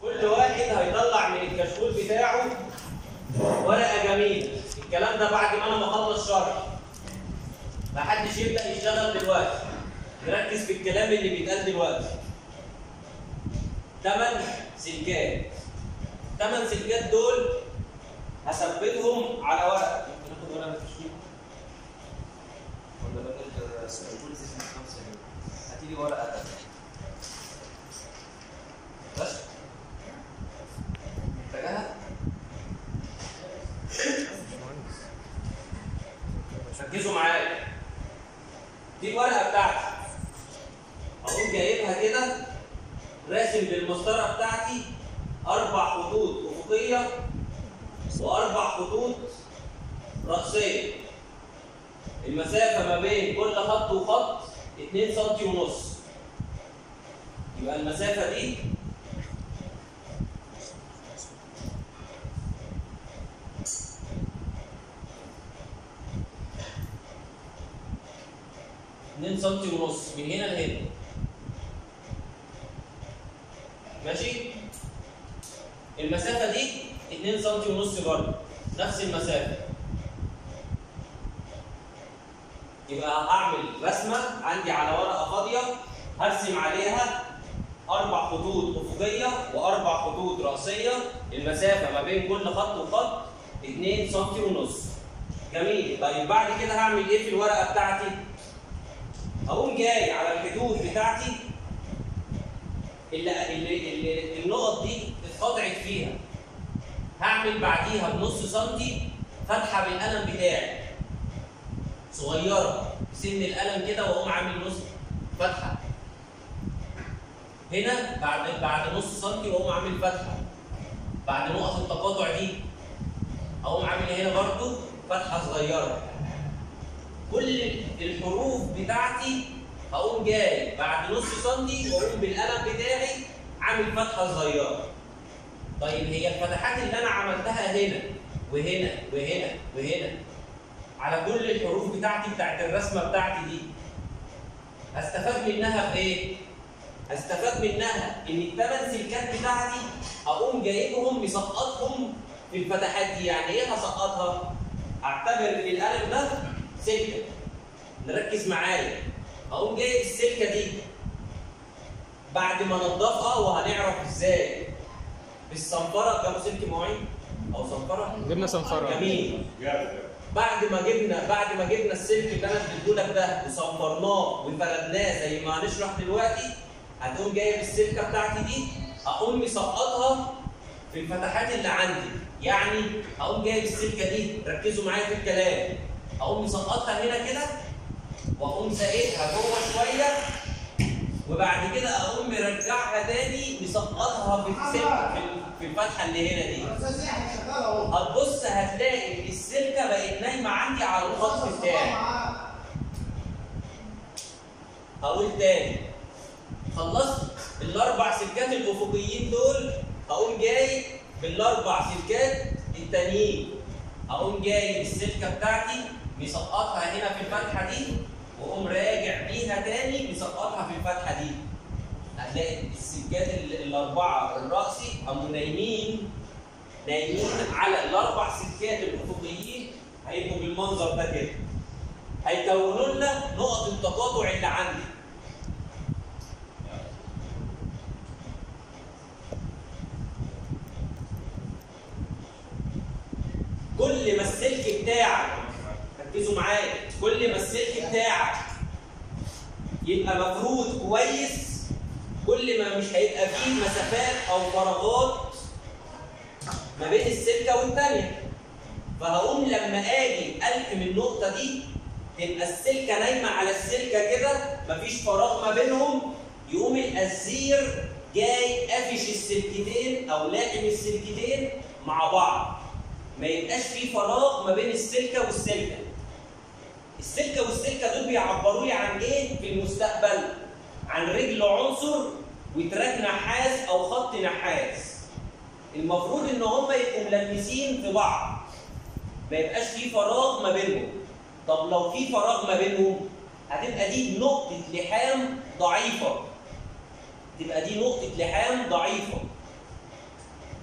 كل واحد هيطلع من الكشكول بتاعه ورقه جميله الكلام ده بعد ما انا بخلص شرح محدش يبدا يشتغل دلوقتي نركز في الكلام اللي بيتقال دلوقتي ثمان سلكات ثمان سلكات دول هثبتهم على ورقه ممكن ناخد ورقه من الكشكول ولا بدل كل سيزون خمسه هاتي لي ورقه تانية بس محتاجها ركزوا معايا دي الورقه بتاعتي اقوم جايبها كده راسم بالمسطره بتاعتي اربع خطوط افقيه واربع خطوط رأسيه المسافه ما بين كل خط وخط 2 سم ونص يبقى المسافه دي اتنين سنتي ونص من هنا لهنا ماشي المسافة دي 2 سنتي ونص برضه نفس المسافة يبقى هعمل رسمة عندي على ورقة فاضية هرسم عليها أربع خطوط أفقية وأربع خطوط رأسية المسافة ما بين كل خط وخط 2 سنتي ونص جميل طيب بعد كده هعمل إيه في الورقة بتاعتي؟ اقوم جاي على الحدود بتاعتي اللي, اللي, اللي النقط دي اتقطعت فيها هعمل بعديها بنص سنتي فتحه بالقلم بتاعي صغيره سن القلم كده واقوم عامل نص فتحه هنا بعد بعد نص سنتي واقوم عامل فتحه بعد نقط التقاطع دي اقوم عامل هنا برضو فتحه صغيره كل الحروف بتاعتي هقوم جاي بعد نص سنتي واقوم بالقلم بتاعي عامل فتحه صغيره. طيب هي الفتحات اللي انا عملتها هنا وهنا وهنا وهنا على كل الحروف بتاعتي بتاعت الرسمه بتاعتي دي هستفاد منها بايه؟ هستفاد منها ان الثمان سلكات بتاعتي اقوم جايبهم مسقطهم في الفتحات دي يعني ايه هسقطها؟ اعتبر ان القلم ده سلكه نركز معايا اقوم جايب السلكه دي بعد ما انضفها وهنعرف ازاي بالصنفره جابوا سلك مواعين او صنفره جبنا صنفره جميل بعد ما جبنا بعد ما جبنا السلك اللي انا اديتهولك ده وصنفرناه وفردناه زي ما هنشرح دلوقتي هتقوم جايب السلكه بتاعتي دي اقوم مسقطها في الفتحات اللي عندي يعني اقوم جايب السلكه دي ركزوا معايا في الكلام اقوم مسقطها هنا كده واقوم زائدها جوه شويه وبعد كده اقوم مرجعها تاني مسقطها في السلك في في الفتحه اللي هنا دي هتبص هتلاقي ان السلكه بقت نايمه عندي على الخط بتاعي هقول تاني خلصت الاربع سلكات الافقيين دول هقوم جاي بالاربع سلكات التانيين اقوم جاي بالسلكه بتاعتي مسقطها هنا في الفتحه دي واقوم راجع بيها تاني مسقطها في الفتحه دي هتلاقي السلكات ال- الاربعه الراسي قاموا نايمين نايمين على الاربع سلكات الافقيين هيبقوا بالمنظر ده كده هيكونوا لنا نقط التقاطع اللي عندي كل ما السلك بتاعك ركزوا معايا كل ما السلك بتاعك يبقى مفروض كويس كل ما مش هيبقى فيه مسافات او فراغات ما بين السلكه والثانيه فهقوم لما اجي الحم النقطه دي تبقى السلكه نايمه على السلكه كده مفيش فراغ ما بينهم يقوم الازير جاي قافش السلكتين او لاحم السلكتين مع بعض ما يبقاش في فراغ ما بين السلكه والسلكه السلكه والسلكه دول بيعبروا لي عن ايه في المستقبل عن رجل عنصر وتراك نحاس او خط نحاس المفروض ان هم يبقوا ملمسين في بعض ما يبقاش في فراغ ما بينهم طب لو في فراغ ما بينهم هتبقى دي نقطه لحام ضعيفه تبقى دي نقطه لحام ضعيفه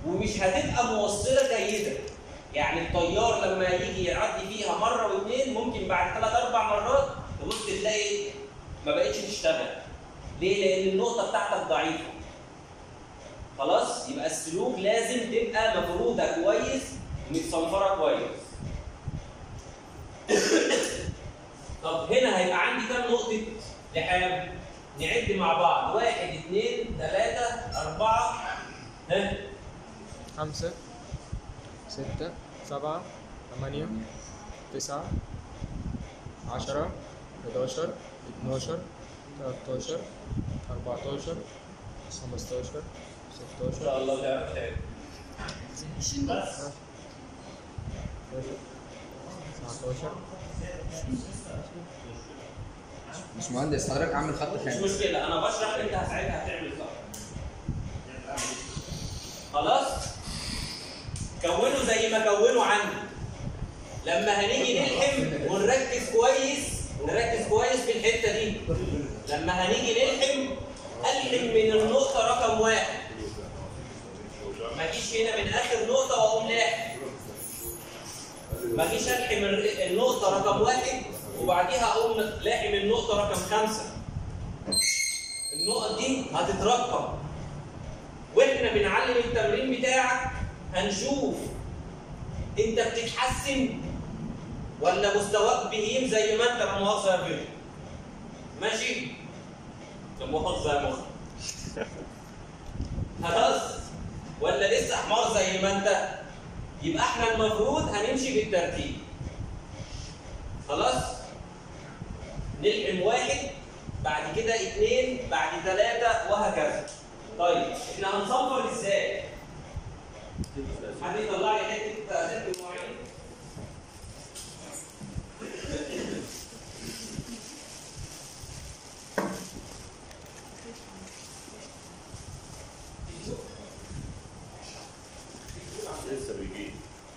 ومش هتبقى موصله جيده يعني الطيار لما يجي يعدي فيها مره واثنين ممكن بعد ثلاث اربع مرات تبص تلاقي ما بقتش تشتغل ليه؟ لان النقطه بتاعتك ضعيفه خلاص يبقى السلوك لازم تبقى مفروده كويس ومتصنفره كويس طب هنا هيبقى عندي كام نقطه لحام نعد مع بعض واحد اثنين ثلاثة أربعة ها خمسة ستة سبعة ثمانية تسعة عشرة حداشر اتناشر تلاتاشر أربعتاشر خمستاشر إن ستاشر شاء الله تعرف تعمل بس تسعتاشر مش مهندس حضرتك عامل خط مش خام مشكلة أنا بشرح أنت ساعتها هتعمل صح خلاص كونوا زي ما كونوا عندي لما هنيجي نلحم ونركز كويس نركز كويس في الحتة دي لما هنيجي نلحم ألحم من النقطة رقم واحد ما اجيش هنا من آخر نقطة وأقوم لاحم ما اجيش ألحم النقطة رقم واحد وبعديها أقوم لاحم النقطة رقم خمسة النقط دي هتترقم واحنا بنعلم التمرين بتاعك هنشوف انت بتتحسن ولا مستواك بهيم زي ما انت لا مؤاخذه يا بيه ماشي لا مؤاخذه يا مخ خلاص ولا لسه حمار زي ما انت يبقى احنا المفروض هنمشي بالترتيب خلاص نلحم واحد بعد كده اثنين بعد ثلاثة وهكذا طيب احنا هنصنفر ازاي؟ حد يطلع لي حتة أسئلة المواعيد لسه بيجي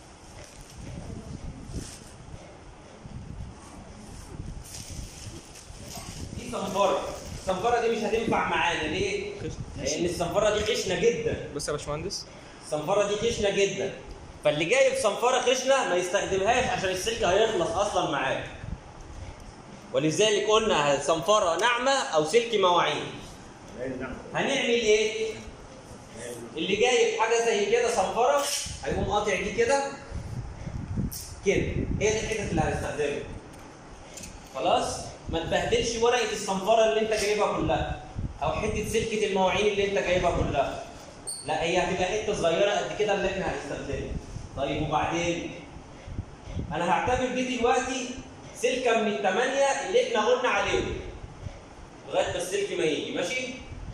دي صنفرة الصنفرة دي مش هتنفع معانا ليه؟ لأن الصنفرة دي خشنة جدا بص يا باشمهندس الصنفرة دي خشنة جدا فاللي جايب صنفرة خشنة ما يستخدمهاش عشان السلك هيخلص أصلا معاه ولذلك قلنا صنفرة ناعمة أو سلك مواعين هنعمل ايه؟ اللي جايب حاجه زي كده صنفره هيقوم قاطع دي كده كده هي دي الحتت اللي هنستخدمها خلاص؟ ما تبهدلش ورقه الصنفره اللي انت جايبها كلها او حته سلكه المواعين اللي انت جايبها كلها لا هي هتبقى حته صغيره قد كده اللي احنا هنستخدمها طيب وبعدين انا هعتبر دي دلوقتي سلكه من الثمانيه اللي احنا قلنا عليهم لغايه ما السلك ما يجي ماشي؟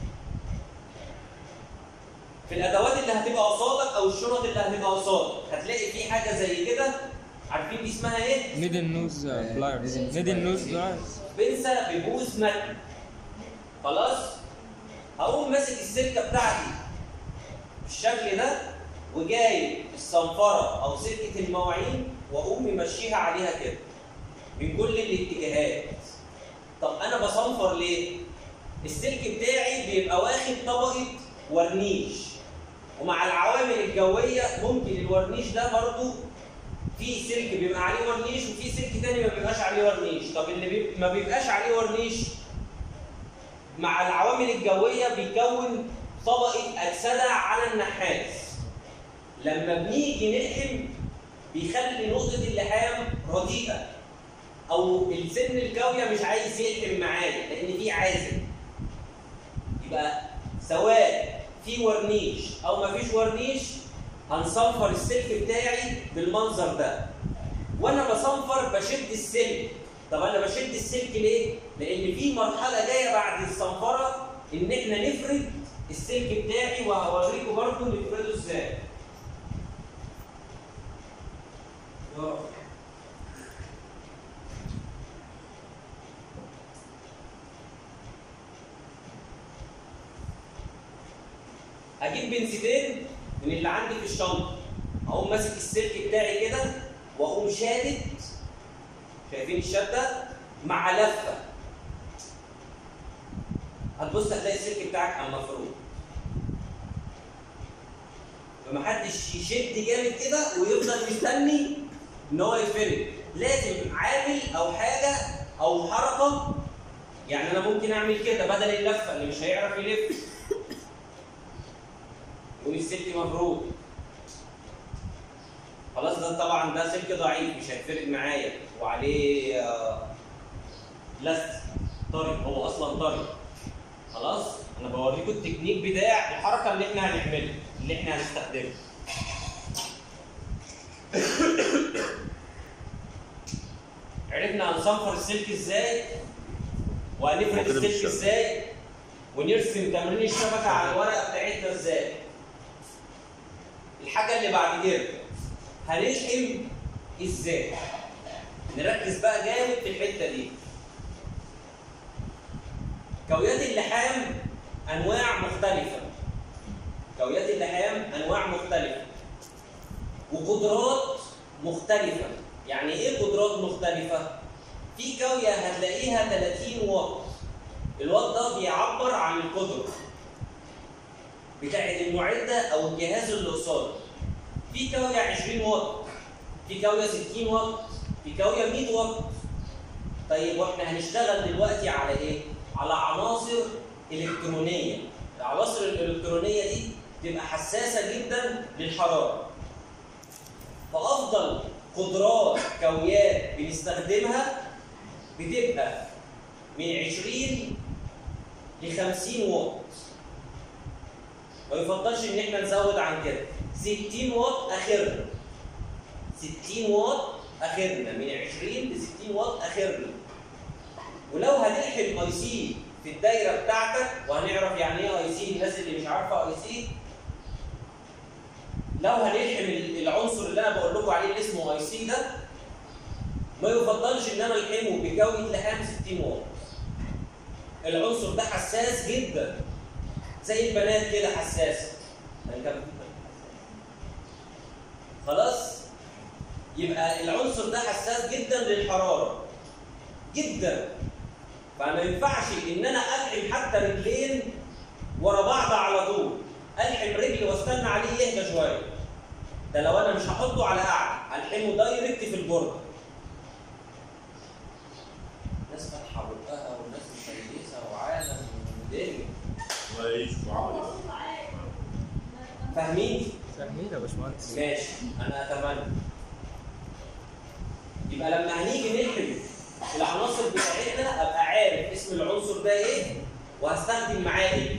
في الادوات اللي هتبقى قصادك او الشنط اللي هتبقى قصادك هتلاقي في حاجه زي كده عارفين دي اسمها ايه؟ نيدل نوز بلايرز نيدل نوز بلايرز بنسى ببوز متن خلاص؟ هقوم ماسك السلكه بتاعتي بالشكل ده وجايب الصنفره او سلكه المواعين واقوم ممشيها عليها كده من كل الاتجاهات طب انا بصنفر ليه؟ السلك بتاعي بيبقى واخد طبقه ورنيش ومع العوامل الجويه ممكن الورنيش ده برضو في سلك بيبقى عليه ورنيش وفي سلك تاني ما بيبقاش عليه ورنيش طب اللي بي... ما بيبقاش عليه ورنيش مع العوامل الجويه بيكون طبقه اكسده على النحاس لما بنيجي نلحم بيخلي نقطه اللحام رديئه او السن الكاويه مش عايز يلحم معايا لان في عازل يبقى سواء في ورنيش او ما فيش ورنيش هنصنفر السلك بتاعي بالمنظر ده وانا بصنفر بشد السلك طب انا بشد السلك ليه لان في مرحله جايه بعد الصنفره ان احنا نفرد السلك بتاعي وهوريكم برضه نفرده ازاي يلا. اجيب بنسيتين من اللي عندي في الشنطه اقوم ماسك السلك بتاعي كده واقوم شادد شايفين الشده مع لفه هتبص هتلاقي السلك بتاعك قام مفروض فمحدش يشد جامد كده ويفضل مستني ان هو يتفرد لازم عامل او حاجه او حركه يعني انا ممكن اعمل كده بدل اللفه اللي مش هيعرف يلف يقول السلك مفروض خلاص ده طبعا ده سلك ضعيف مش هيتفرد معايا وعليه آه، لاستيك طري هو اصلا طري خلاص انا بوريكم التكنيك بتاع الحركه اللي احنا هنعملها اللي احنا هنستخدمها عرفنا هنصنفر السلك ازاي وهنفرد هو كده السلك بالشبكة. ازاي ونرسم تمرين الشبكه على الورقه بتاعتنا ازاي الحاجه اللي بعد كده هنلحم ازاي نركز بقى جامد في الحته دي كويات اللحام انواع مختلفه كويات اللحام انواع مختلفه وقدرات مختلفه يعني ايه قدرات مختلفه في كاويه هتلاقيها 30 واط الواط ده بيعبر عن القدره بتاعت المعده او الجهاز اللي قصاده في كاويه 20 واط في كاويه 60 واط في كاويه 100 واط طيب واحنا هنشتغل دلوقتي على ايه؟ على عناصر الكترونيه العناصر الالكترونيه دي تبقى حساسه جدا للحراره فافضل قدرات كويات بنستخدمها بتبقى من 20 ل 50 واط ما يفضلش ان احنا نزود عن كده 60 واط اخرنا 60 واط اخرنا من 20 ل 60 واط اخرنا ولو هنلحم اي سي في الدايره بتاعتك وهنعرف يعني ايه اي سي الناس اللي مش عارفه اي سي لو هنلحم ال- العنصر اللي انا بقول لكم عليه اللي اسمه اي سي ده ما يفضلش ان انا الحمه بجوده لحام 60 واط العنصر ده حساس جدا زي البنات كده حساسه هنكمل. خلاص يبقى العنصر ده حساس جدا للحراره جدا فما ينفعش ان انا الحم حتى رجلين ورا بعض على طول الحم رجل واستنى عليه يهدى شويه ده لو انا مش هحطه على قاعده الحمه دايركت في البرد ناس فاتحه بقها وناس مشيسه وعالم ودنيا الله يعيش وعمل فاهمين؟ فاهمين يا باشمهندس ماشي انا اتمنى يبقى لما هنيجي نلحم العناصر بتاعتنا ابقى عارف اسم العنصر ده ايه وهستخدم معاه ايه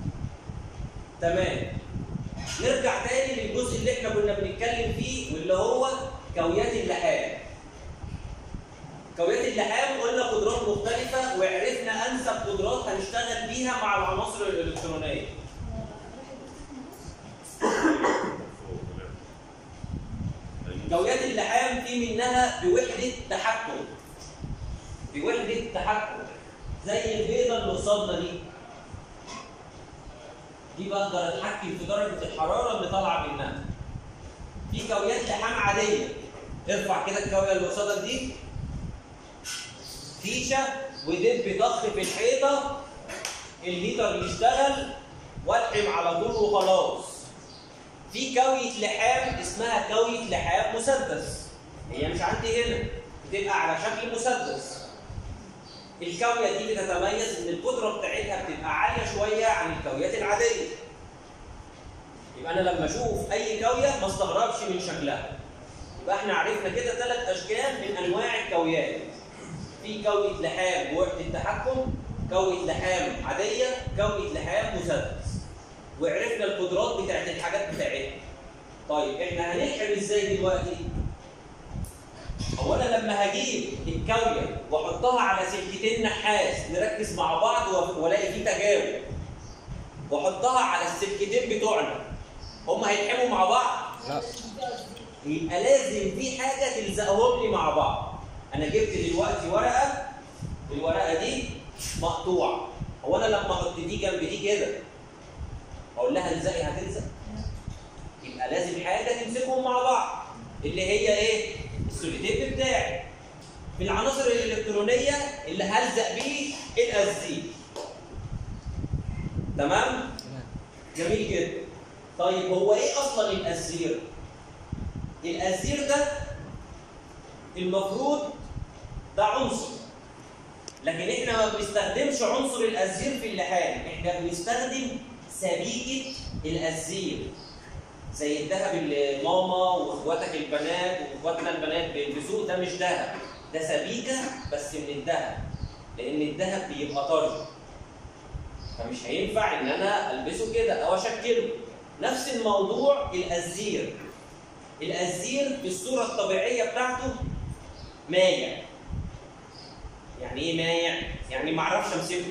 تمام نرجع تاني للجزء اللي احنا كنا بنتكلم فيه واللي هو كويات اللحام كويات اللحام قلنا قدرات مختلفة وعرفنا أنسب قدرات هنشتغل بيها مع العناصر الإلكترونية كويات اللحام في منها بوحدة تحكم بوحدة تحكم زي البيضة اللي قصادنا دي دي بقدر اتحكم في درجة الحرارة اللي طالعة منها في كويات لحام عادية ارفع كده الكوية اللي قصادك دي فيشة ودب ضخ في الحيطة الهيتر يشتغل والحم على طول وخلاص في كوية لحام اسمها كوية لحام مسدس هي مش عندي هنا بتبقى على شكل مسدس الكوية دي بتتميز ان القدرة بتاعتها بتبقى عالية شوية عن الكويات العادية يبقى انا لما اشوف اي كوية ما استغربش من شكلها يبقى احنا عرفنا كده ثلاث اشكال من انواع الكويات في كوية لحام بوحدة تحكم كوية لحام عادية كوية لحام مسدس وعرفنا القدرات بتاعت الحاجات بتاعتنا طيب احنا هنلحم ازاي دلوقتي هو انا لما هجيب الكاويه واحطها على سلكتين نحاس نركز مع بعض و- والاقي في تجاوب واحطها على السلكتين بتوعنا هم هيلحموا مع بعض لا يبقى لازم في حاجه تلزقهم لي مع بعض انا جبت دلوقتي ورقه الورقه دي مقطوعه هو انا لما احط دي جنب دي كده اقول لها الزقي هتلزق يبقى لازم حاجه تمسكهم مع بعض اللي هي ايه السوليتيب بتاعي في العناصر الالكترونيه اللي هلزق بيه الازيك تمام تمام جميل جدا طيب هو ايه اصلا الازير؟ الازير ده المفروض ده عنصر لكن احنا ما بنستخدمش عنصر الازير في اللحام احنا بنستخدم سبيكه الازير زي الذهب اللي ماما واخواتك البنات واخواتنا البنات بيلبسوه ده مش ذهب ده سبيكه بس من الذهب لان الذهب بيبقى طري فمش هينفع ان انا البسه كده او اشكله نفس الموضوع الازير الازير في الصوره الطبيعيه بتاعته مايع يعني ايه مايع يعني ما اعرفش امسكه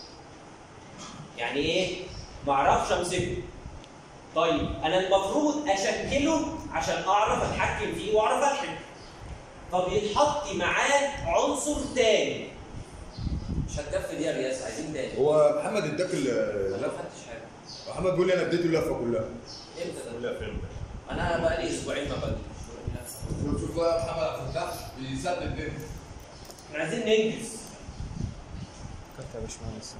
يعني ايه ما اعرفش امسكه طيب انا المفروض اشكله عشان اعرف اتحكم فيه واعرف الحم فبيتحط معاه عنصر تاني مش هتكفي دي يا رياس عايزين تاني هو محمد اداك انا ال ما خدتش حاجه محمد بيقول لي انا اديته اللفه كلها امتى ده؟ لا فهمت انا بقى لي اسبوعين ما بدري شوف شوف بقى محمد عبد الفتاح بيسدد الدنيا احنا عايزين ننجز كنت يا باشمهندس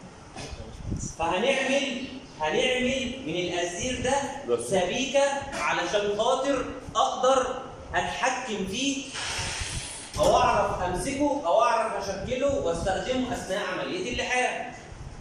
فهنعمل هنعمل من الازير ده بس. سبيكه علشان خاطر اقدر اتحكم فيه او اعرف امسكه او اعرف اشكله واستخدمه اثناء عمليه اللحام.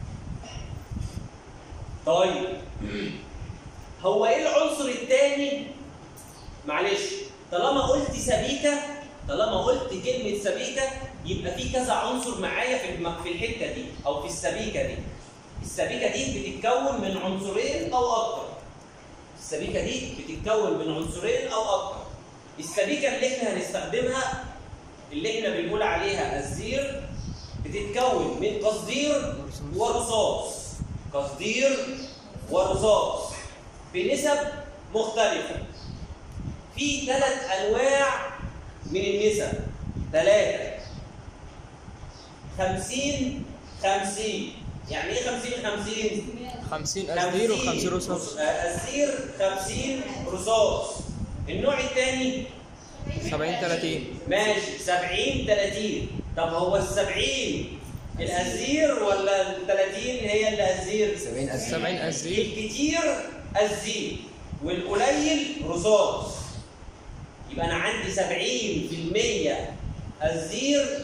طيب هو ايه العنصر الثاني؟ معلش طالما قلت سبيكه طالما قلت كلمه سبيكه يبقى في كذا عنصر معايا في الم- في الحته دي او في السبيكه دي. السبيكه دي بتتكون من عنصرين او اكتر. السبيكه دي بتتكون من عنصرين او اكتر. السبيكه اللي احنا هنستخدمها اللي احنا بنقول عليها الزير بتتكون من قصدير ورصاص. قصدير ورصاص بنسب مختلفه. في ثلاث انواع من النسب ثلاثه 50 50 يعني ايه 50 50 50 أزدير و50 رصاص أزير 50 رصاص النوع الثاني 70 30 ماشي 70 30 طب هو ال 70 الأزير ولا ال 30 هي اللي أزير؟ 70 أزير 70 أزدير الكتير أزير والقليل رصاص يبقى أنا عندي 70% أزير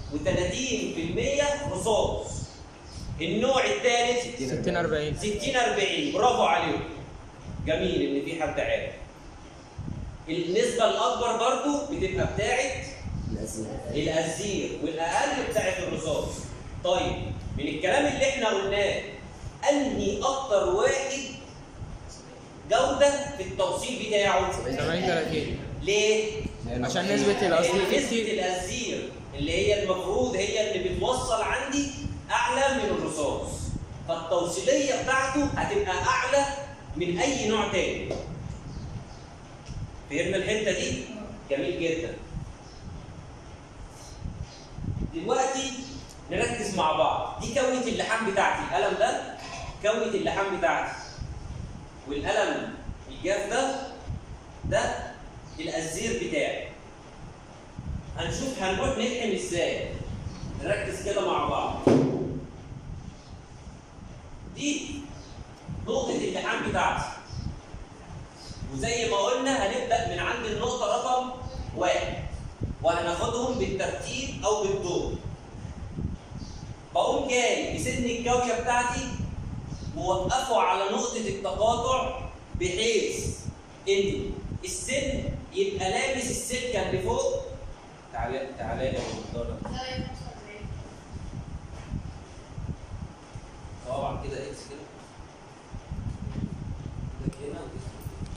و30% رصاص النوع الثالث 60 40 60 40 برافو عليكم جميل ان في حد عارف النسبه الاكبر برضو بتبقى بتاعت الأزير الازير والاقل بتاعت الرصاص طيب من الكلام اللي احنا قلناه انهي اكتر واحد جوده في التوصيل بتاعه 70 30 ليه عشان نسبة الأصلي لأن فيه نسبه كتير الازير اللي هي المفروض هي اللي بتوصل عندي اعلى من الرصاص فالتوصيليه بتاعته هتبقى اعلى من اي نوع تاني فهمنا الحته دي جميل جدا دلوقتي نركز مع بعض دي كويه اللحام بتاعتي القلم ده كويه اللحام بتاعتي والقلم الجاف ده ده الازير بتاعي هنشوف هنروح نلحم ازاي نركز كده مع بعض دي نقطة اللحام بتاعتي وزي ما قلنا هنبدأ من عند النقطة رقم واحد وهناخدهم بالترتيب أو بالدور بقوم جاي بسن الجوية بتاعتي ووقفه على نقطة التقاطع بحيث إن السن يبقى لامس السلكة اللي فوق تعالى تعالى لي يا بالدرجة طبعا كده اكس كده كده هنا وكده.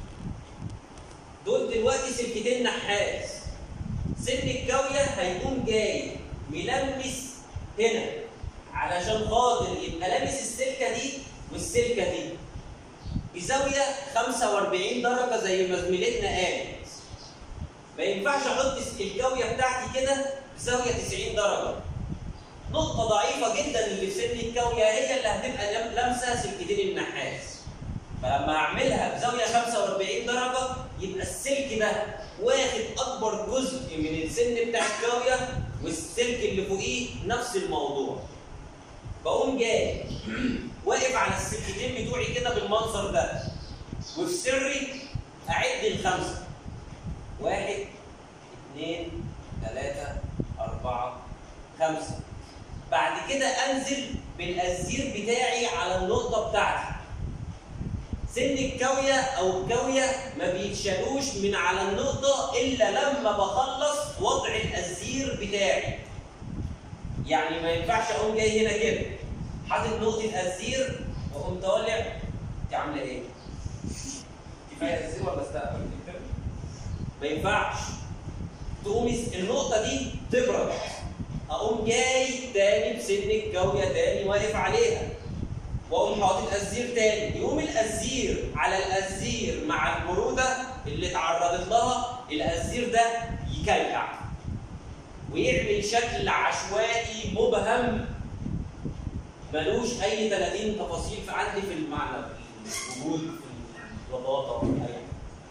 دول دلوقتي سلكتين نحاس سن الجاوية هيكون جاي ملمس هنا علشان خاطر يبقى لامس السلكة دي والسلكة دي بزاوية 45 درجة زي ما زميلتنا قالت ما ينفعش احط الجاوية بتاعتي كده بزاوية 90 درجة نقطة ضعيفة جدا اللي في سن الكاوية هي اللي هتبقى لم- لامسة سلكتين النحاس. فلما أعملها بزاوية 45 درجة يبقى السلك ده واخد أكبر جزء من السن بتاع الكاوية والسلك اللي فوقيه نفس الموضوع. بقوم جاي واقف على السلكتين بتوعي كده بالمنظر ده. وفي سري اعد الخمسه واحد اثنين ثلاثة أربعة خمسة بعد كده أنزل بالأزير بتاعي على النقطة بتاعتي سن الكاوية أو الكاوية ما بيتشالوش من على النقطة إلا لما بخلص وضع الأزير بتاعي يعني ما ينفعش أقوم جاي هنا كده حاطط نقطة أزير وأقوم طالع أنت عاملة إيه؟ كفاية أزير ولا استقبل؟ ما ينفعش تقوم الس- النقطة دي تبرد أقوم جاي تاني بسن الجوية تاني واقف عليها وأقوم حاطط أزير تاني يقوم الأزير على الأزير مع البرودة اللي اتعرضت لها الأزير ده يكلكع ويعمل شكل عشوائي مبهم ملوش أي 30 تفاصيل في عندي في المعنى في الوجود في البلاطة أي حاجة.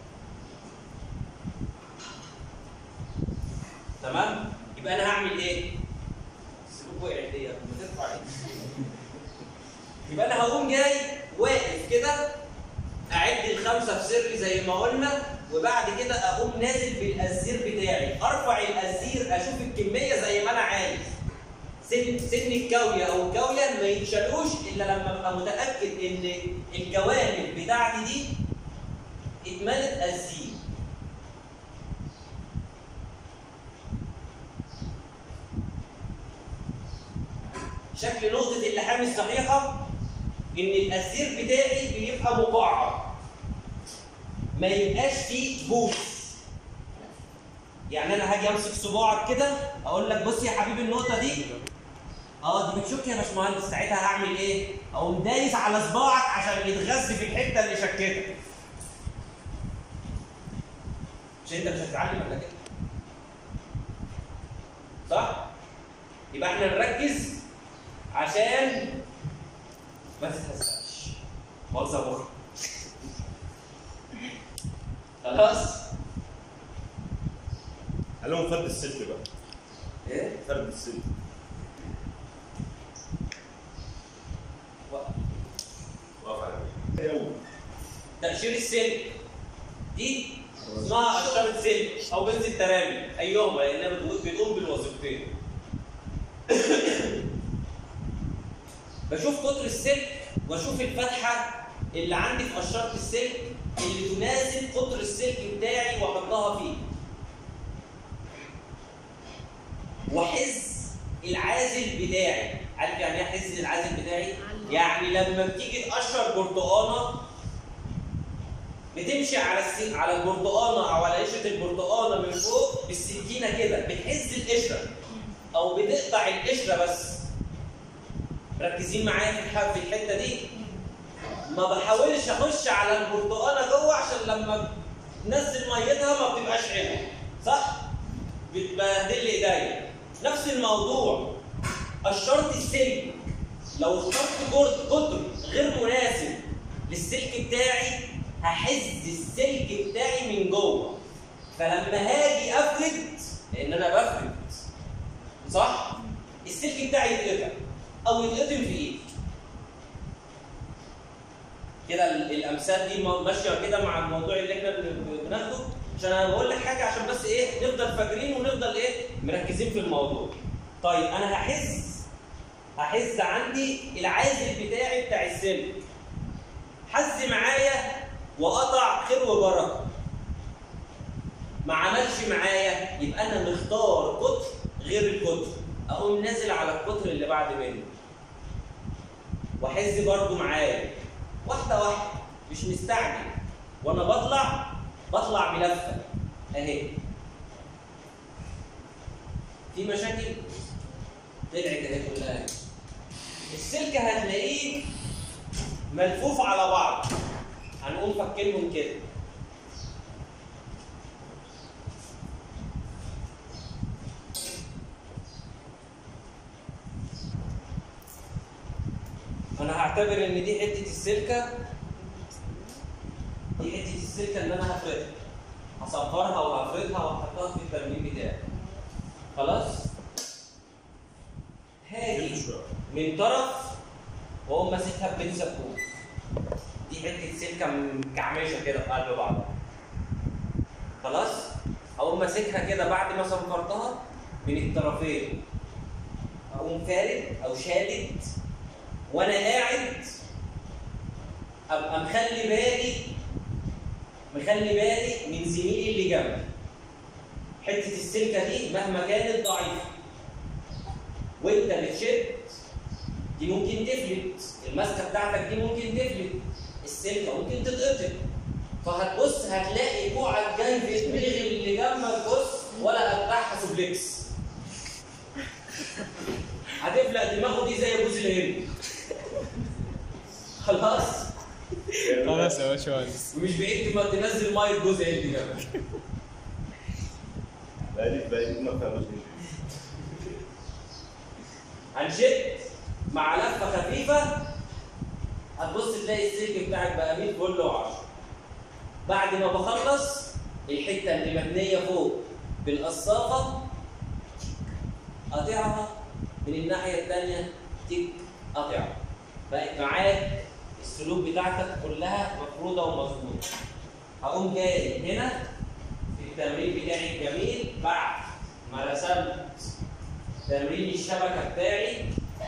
تمام يبقى انا هعمل ايه السلوك وقع ليه ما ترفع ايدك. يبقى انا هقوم جاي واقف كده اعد الخمسه في سري زي ما قلنا وبعد كده اقوم نازل بالازير بتاعي ارفع الازير اشوف الكميه زي ما انا عايز سن سن الكاويه او الكاويه ما يتشالوش الا لما ابقى متاكد ان الجوانب بتاعتي دي اتملت ازير شكل نقطة اللحام الصحيحة إن الأزير بتاعي بيبقى مقعر ما يبقاش فيه بوس يعني أنا هاجي أمسك صباعك كده أقول لك بص يا حبيبي النقطة دي اه دي بتشك يا باشمهندس ساعتها هعمل ايه؟ اقوم دايس على صباعك عشان يتغذي في الحته اللي شكتها. مش انت مش هتتعلم ولا كده؟ صح؟ يبقى احنا نركز عشان ما تتهزقش مؤاخذة مخ خلاص قال لهم فرد السلك بقى ايه فرد السلك وقف. واقف على ايه؟ اول تأشير السلك دي اسمها قشرة سلك أو بنز الترامي أيهما لأنها بتقوم بتقوم بالوظيفتين بشوف قطر السلك واشوف الفتحة اللي عندي في قشرة السلك اللي تناسب قطر السلك بتاعي واحطها فيه واحز العازل بتاعي عارف يعني ايه احز العازل بتاعي يعني لما بتيجي تقشر برتقانه بتمشي على الس... على البرتقانه او على قشره البرتقانه من فوق بالسكينه كده بتحز القشره او بتقطع القشره بس مركزين معايا في الح- في الحته دي ما بحاولش اخش على البرتقانه جوه عشان لما تنزل ميتها ما بتبقاش حلوه صح بتبهدل لي ايديا نفس الموضوع قشرت السلك لو اخترت جرد قطر غير مناسب للسلك بتاعي هحز السلك بتاعي من جوه فلما هاجي افرد لان انا بفرد صح السلك بتاعي يتقطع او يتقطم في ايدي كده ال- الامثال دي م- ماشيه كده مع الموضوع اللي احنا بن- بناخده عشان انا بقول لك حاجه عشان بس ايه نفضل فاكرين ونفضل ايه مركزين في الموضوع طيب انا هحس هحس عندي العازل بتاعي بتاع السلك حز معايا وقطع خير وبركه ما عملش معايا يبقى انا مختار قطر غير القطر اقوم نازل على القطر اللي بعد منه واحز برضو معايا واحده واحده مش مستعجل وانا بطلع بطلع بلفه اهي في مشاكل طلعت اهي كلها اهي. السلك هتلاقيه ملفوف على بعض هنقوم فكينهم كده انا هعتبر ان دي حته السلكه دي حته السلكه اللي انا هفردها هصبرها وهفردها وهحطها في الترميم بتاعي خلاص هاجي شويه من طرف واقوم ماسكها ببنسة فوق دي حته سلكه مكعمشه كده في قلب بعضها خلاص اقوم ماسكها كده بعد ما صنفرتها من الطرفين اقوم فارد او شادد وانا قاعد ابقى مخلي بالي مخلي بالي من زميلي اللي جنبي حته السلكه دي مهما كانت ضعيفه وانت بتشد دي ممكن تفلت الماسكه بتاعتك دي ممكن تفلت السلكه ممكن تتقطع فهتبص هتلاقي كوعك جاي في دماغ اللي جنبك بص ولا قطعها سوبلكس هتفلق دماغه دي زي جوز الهند خلاص خلاص يا باشمهندس ومش بعيد ما تنزل ميه جوز هند جنبك بقالي بقالي ما فهمش هنشد مع لفه خفيفه هتبص تلاقي السلك بتاعك بقى 100 فل و10 بعد ما بخلص الحته اللي مبنيه فوق بالقصافه قاطعها من الناحيه الثانيه تك قاطعها بقت معاك السلوك بتاعتك كلها مفروضه ومظبوطه هقوم جاي هنا في التمرين بتاعي الجميل بعد ما رسمت تمرين الشبكه بتاعي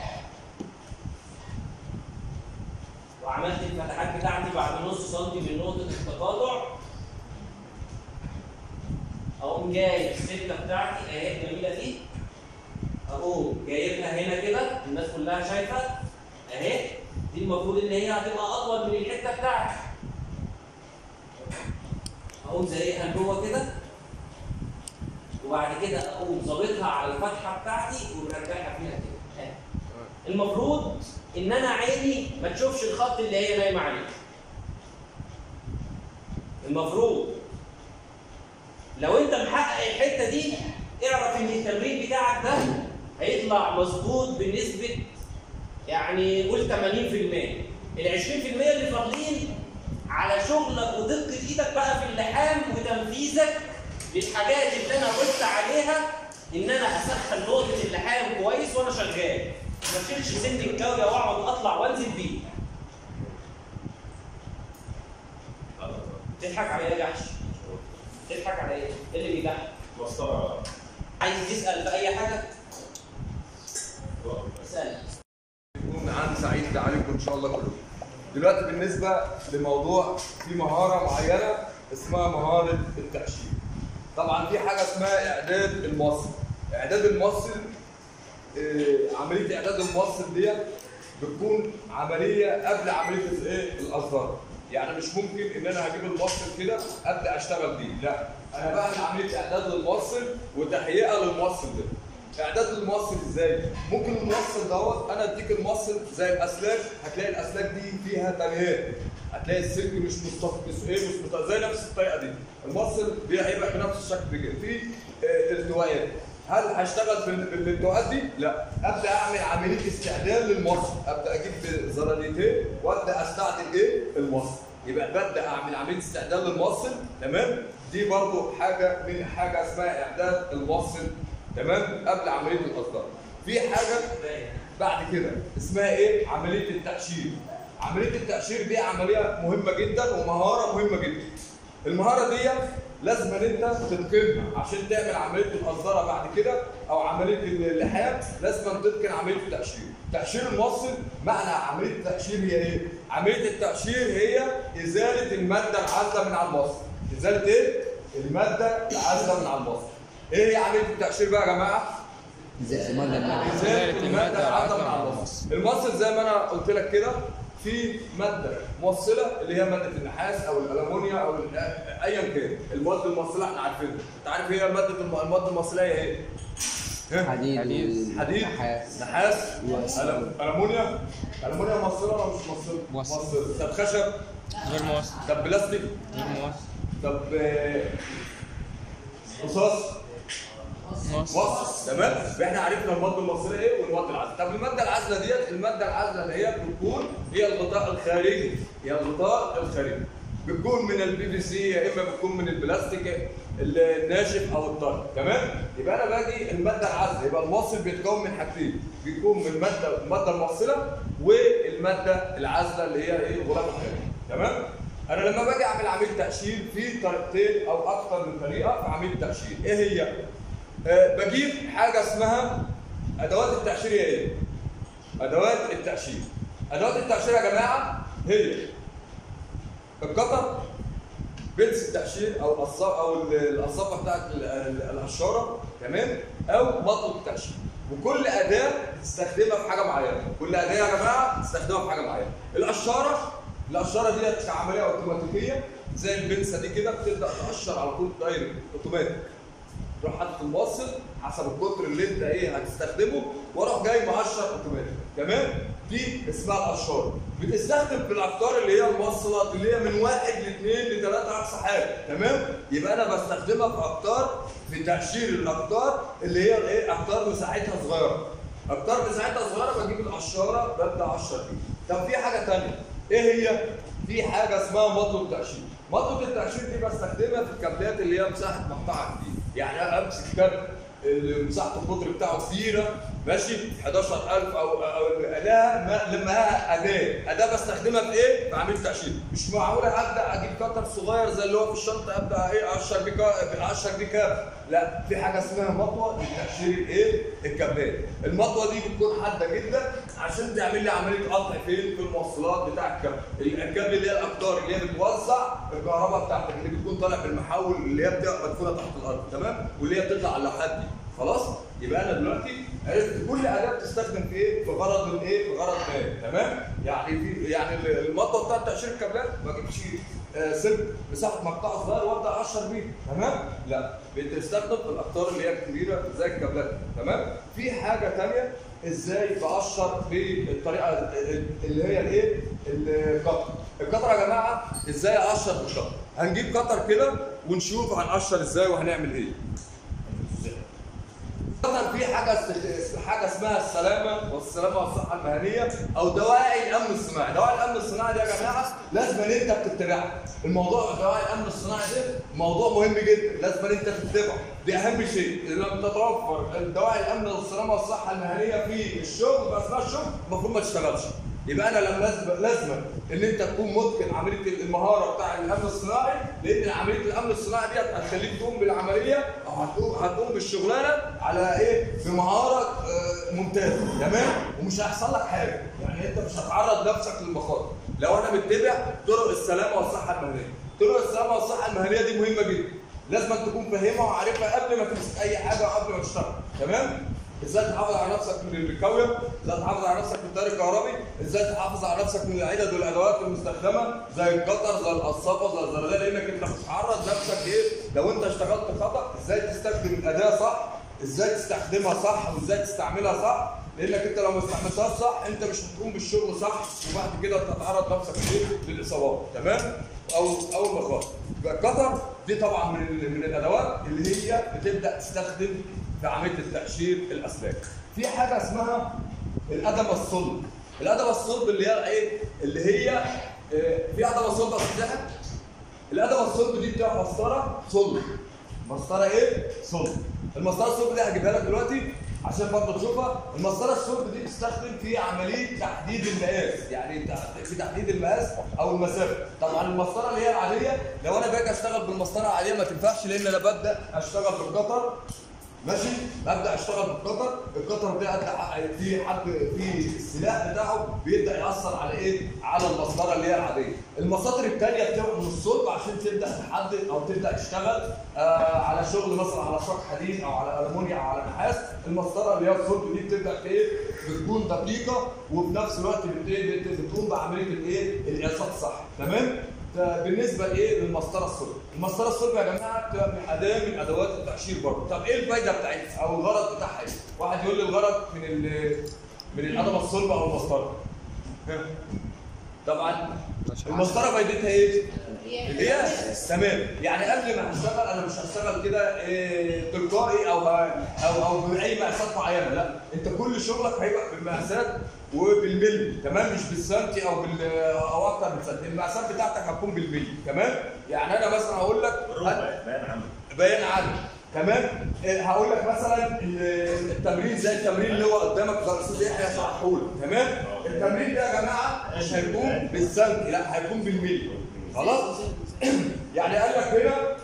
وعملت الفتحات بتاعتي بعد نص سنتي من نقطه التقاطع اقوم جايب السكه بتاعتي اهي الجميله دي اقوم جايبها هنا كده الناس كلها شايفه اهي دي المفروض ان هي هتبقى اطول من الحته بتاعتي اقوم زايقها لجوه كده وبعد كده اقوم ظابطها على الفتحه بتاعتي ومرجعها فيها كده أهي. المفروض ان انا عيني ما تشوفش الخط اللي هي نايمه عليه المفروض لو انت محقق الحته دي اعرف ان التمرين بتاعك ده هيطلع مظبوط بنسبه يعني قول 80% ال 20% اللي فاضلين على شغلك ودقه ايدك بقى في اللحام وتنفيذك للحاجات اللي انا قلت عليها ان انا اسخن نقطه اللحام كويس وانا شغال ما اشيلش سن الكاويه واقعد اطلع وانزل بيه تضحك على ايه يا جحش؟ تضحك على ايه؟ ايه اللي بيضحك؟ مسطرة عايز تسال في اي حاجه؟ اسال يكون عن سعيد عليكم ان شاء الله كلكم. دلوقتي بالنسبه لموضوع في مهاره معينه اسمها مهاره التأشير. طبعا في حاجه اسمها اعداد المصل. اعداد المصل آه، عمليه اعداد المصل ديت بتكون عمليه قبل عمليه الايه؟ الاصدار. يعني مش ممكن ان انا هجيب المصل كده ابدا اشتغل بيه، لا انا بعمل عمليه اعداد للمصل وتهيئه للمصل ده. اعداد المصل ازاي؟ ممكن المصل دوت انا اديك المصل زي الاسلاك هتلاقي الاسلاك دي فيها تنهيات هتلاقي السلك مش مستق مش ايه مش مستق... زي نفس الطريقه دي المصل بي- هيبقى بنفس الشكل كده في آه، التواءات هل هشتغل بال- بالالتواءات دي؟ لا ابدا اعمل عمليه استعداد للمصل ابدا اجيب زراديتين وابدا استعدل ايه؟ المصل يبقى ببدا اعمل عمليه استعداد للمصل تمام؟ دي برضو حاجه من حاجه اسمها اعداد المصل تمام قبل عمليه الاصدار في حاجه بعد كده اسمها ايه عمليه التاشير عمليه التاشير دي عمليه مهمه جدا ومهاره مهمه جدا المهاره دي لازم ان انت تتقنها عشان تعمل عمليه الاصداره بعد كده او عمليه اللحام لازم أن تتقن عمليه التاشير تاشير الموصل معنى عمليه التاشير هي ايه عمليه التاشير هي ازاله الماده العازله من على الموصل ازاله ايه الماده العازله من على الموصل ايه هي عمليه التاشير بقى يا جماعه ازاله الماده العازله من على الموصل الموصل زي ما انا قلت لك كده في ماده موصله اللي هي ماده النحاس او الالومنيا او ال- ايا كان المواد الموصله احنا عارفينها انت عارف هي ماده الم- المواد الموصله هي ايه؟ ها؟ حديد حديد نحاس نحاس ألم- المونيا المونيا موصله ولا مش موصله؟ موصلة. طب خشب غير موصل طب بلاستيك غير موصل طب آه، رصاص موصل وصف تمام احنا عرفنا الماده المصريه ايه والماده العازله طب الماده العازله ديت الماده العازله اللي هي بتكون هي الغطاء الخارجي هي الغطاء الخارجي بتكون من البي في سي يا اما بتكون من البلاستيك الناشف او الطري تمام يبقى انا باجي الماده العازله يبقى الموصل بيتكون من حاجتين بيكون من الماده الماده الموصله والماده العازله اللي هي ايه الغلاف الخارجي تمام انا لما باجي اعمل عمليه تقشير في طريقتين او اكثر من طريقه في عمليه التقشير ايه هي آه بجيب حاجه اسمها ادوات التقشير هي ايه ادوات التقشير ادوات التقشير يا جماعه هي القطر بنس التقشير او القصا او ال- القصافه بتاعت ال- ال- القشاره تمام او مطلب التقشير وكل اداه تستخدمها في حاجه معينه كل اداه يا جماعه تستخدمها في حاجه معينه القشاره القشاره ديت عمليه اوتوماتيكيه زي البنسه دي كده بتبدا تقشر على طول دايركت اوتوماتيك تروح حاطط الموصل حسب القطر اللي انت ايه هتستخدمه واروح جاي مقشر اوتوماتيك تمام دي اسمها القشاره بتستخدم في الاقطار اللي هي الموصلات اللي هي من واحد لاثنين لثلاثه اقصى حاجه تمام يبقى انا بستخدمها في اقطار في تقشير الاقطار اللي هي الايه اقطار مساحتها صغيره اقطار مساحتها صغيره بجيب القشاره ببدا اقشر بيها طب في حاجه ثانيه ايه هي في حاجه اسمها مطلب تقشير مطلب التقشير دي بستخدمها في الكابلات اللي هي مساحه مقطعها كبير يعني انا امسك كابل اللي مساحه القطر بتاعه كبيره ماشي 11000 او او لها ما- لما اداه اداه بستخدمها في ايه؟ في عمليه تقشير مش معقوله ابدا اجيب قطر صغير زي اللي هو في الشنطه ابدا ايه اقشر بيه كا- اقشر بيه كاب لا في حاجه اسمها مطوه لتقشير الايه؟ الكابلات المطوه دي بتكون حاده جدا عشان تعمل لي عمليه قطع فين؟ في الموصلات بتاع الكابل الكابل اللي هي الاقطار اللي هي بتوزع الكهرباء بتاعتك اللي بتكون طالع بالمحول اللي هي بتبقى مدفونه تحت الارض تمام؟ واللي هي بتطلع على اللوحات دي خلاص يبقى انا دلوقتي عرفت كل اداه بتستخدم في ايه في غرض من ايه في غرض ما تمام يعني في يعني المطوه بتاعت تقشير الكابلات ما اجيبش آه، سلك مساحه مقطع صغير وابدا اقشر بيه تمام لا بتستخدم في الاقطار اللي هي الكبيره زي الكابلات تمام في حاجه ثانيه ازاي بقشر بالطريقه اللي هي الايه القطر القطر يا جماعه ازاي اقشر بالقطر هنجيب قطر كده ونشوف هنقشر ازاي وهنعمل ايه مثلا في حاجه است- حاجه اسمها السلامه والسلامه والصحه المهنيه او دواعي الامن الصناعي، دواعي الامن الصناعي دي يا جماعه لازم ان انت بتتبعها، الموضوع دواعي الامن الصناعي ده موضوع مهم جدا، لازم ان انت تتبعه، دي اهم شيء، لما تتوفر دواعي الامن والسلامه والصحه المهنيه في الشغل في اثناء الشغل المفروض ما تشتغلش. يبقى انا لما لازم لازم ان انت تكون متقن عمليه المهاره بتاع الامن الصناعي لان عمليه الامن الصناعي ديت هتخليك تقوم بالعمليه او هتقوم هتقوم بالشغلانه على ايه؟ بمهاره آه، ممتازه تمام؟ ومش هيحصل لك حاجه يعني انت مش هتعرض نفسك للمخاطر لو انا متبع طرق السلامه والصحه المهنيه طرق السلامه والصحه المهنيه دي مهمه جدا لازم أن تكون فاهمها وعارفها قبل ما تمسك اي حاجه وقبل ما تشتغل تمام؟ ازاي تحافظ على نفسك من الكاويه ازاي تحافظ على نفسك من التيار الكهربي ازاي تحافظ على نفسك من العدد والادوات المستخدمه زي القطر زي القصافه زي الزراديه لانك انت بتعرض نفسك ايه لو انت اشتغلت خطا ازاي تستخدم الاداه صح ازاي تستخدمها صح وازاي تستعملها صح لانك انت لو ما استعملتهاش صح انت مش هتقوم بالشغل صح وبعد كده تتعرض نفسك ايه للاصابات تمام او او المخاطر يبقى القطر دي طبعا من ال- من الادوات اللي هي بتبدا تستخدم في عمليه التقشير الاسلاك في حاجه اسمها الادمه الصلب الادمه الصلب اللي هي ايه اللي هي آه، في ادمه صلب اسلحه الادمه الصلب دي بتبقى مسطره صلب مسطره ايه صلب المسطره الصلب دي هجيبها لك دلوقتي عشان برضه تشوفها المسطره الصلب دي بتستخدم في عمليه تحديد المقاس يعني تح- في تحديد المقاس او المسافه طبعا المسطره اللي هي العاديه لو انا باجي اشتغل بالمسطره العاديه ما تنفعش لان انا ببدا اشتغل بالقطر ماشي ببدا اشتغل بالقطر القطر ده أد- في حد في السلاح بتاعه بيبدا ياثر على ايه على المسطره اللي هي العاديه المساطر الثانيه بتبقى من الصلب عشان تبدا تحدد او تبدا تشتغل آه على شغل مثلا على شق حديد او على المونيا او على نحاس المسطره اللي هي الصلب دي بتبدا في ايه بتكون دقيقه وفي نفس الوقت بت- بت- بتقوم بعمليه الايه القياسات صح تمام ده بالنسبه لايه للمسطره الصلب المسطره الصلب يا جماعه بتبقى من اداه من ادوات التقشير برضه طب ايه الفايده بتاعتها او الغرض بتاعها ايه واحد يقول لي الغرض من ال من الادمه الصلب او المسطره ها. طبعا المسطره فايدتها ايه هي تمام يعني قبل ما هشتغل انا مش هشتغل كده إيه، تلقائي او او او باي مقاسات معينه لا انت كل شغلك هيبقى بالمقاسات وبالملي تمام مش بالسنتي او بال او اكتر من سنتي المقاسات بتاعتك هتكون بالملي تمام يعني انا مثلا هقول لك هات ربع بيان عمل بيان عدد تمام آه، هقول لك مثلا ال- التمرين زي التمرين اللي هو قدامك ده الاستاذ يحيى شرحه لك تمام التمرين ده يا جماعه مش هيكون بالسنتي لا هيكون بالملي خلاص يعني قال لك هنا